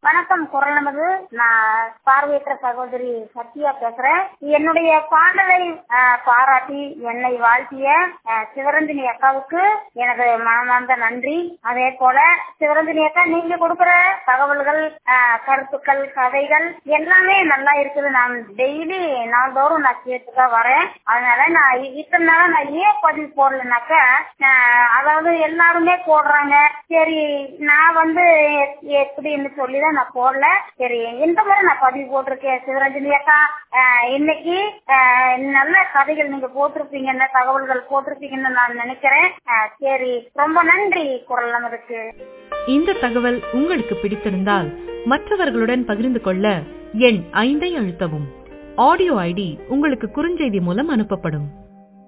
வணக்கம் குரல் நமது நான் பார்வையற்ற சகோதரி சத்யா பேசுறேன் என்னுடைய பாடலை அஹ், பாராட்டி என்னை வாழ்த்திய அஹ், சிவரஞ்சனி அக்காவுக்கு எனது மனமார்ந்த நன்றி அதே போல சிவரஞ்சனி அக்கா நீங்க கொடுக்கிற தகவல்கள் அஹ், கருத்துக்கள் கதைகள் எல்லாமே நல்லா இருக்குது நான் டெய்லி நாள்தோறும் நான் கேட்டுதான் வரேன் அதனால நான் இ- இத்தனை நாளா நான் ஏன் பதிவு போடலனாக்கா அஹ், அதாவது எல்லாருமே போடுறாங்க சரி நான் வந்து எ- எப்படின்னு சொல்லிதான் நான் போடல சரி இந்த முறை நான் பதிவு போட்டிருக்கேன் சிவரஞ்சனி அக்கா அஹ், இன்னைக்கு அஹ், நல்ல கதைகள் நீங்க போட்டிருப்பீங்கன்னு தகவல்கள் போட்டிருப்பீங்கன்னு நான் நினைக்கிறேன் அஹ், சரி ரொம்ப நன்றி குரல் நமதுக்கு இந்த தகவல் உங்களுக்கு பிடித்திருந்தால் மற்றவர்களுடன் பகிர்ந்து கொள்ள எண் ஐந்தை அழுத்தவும் ஆடியோ ஐடி உங்களுக்கு குறுஞ்செய்தி மூலம் அனுப்பப்படும்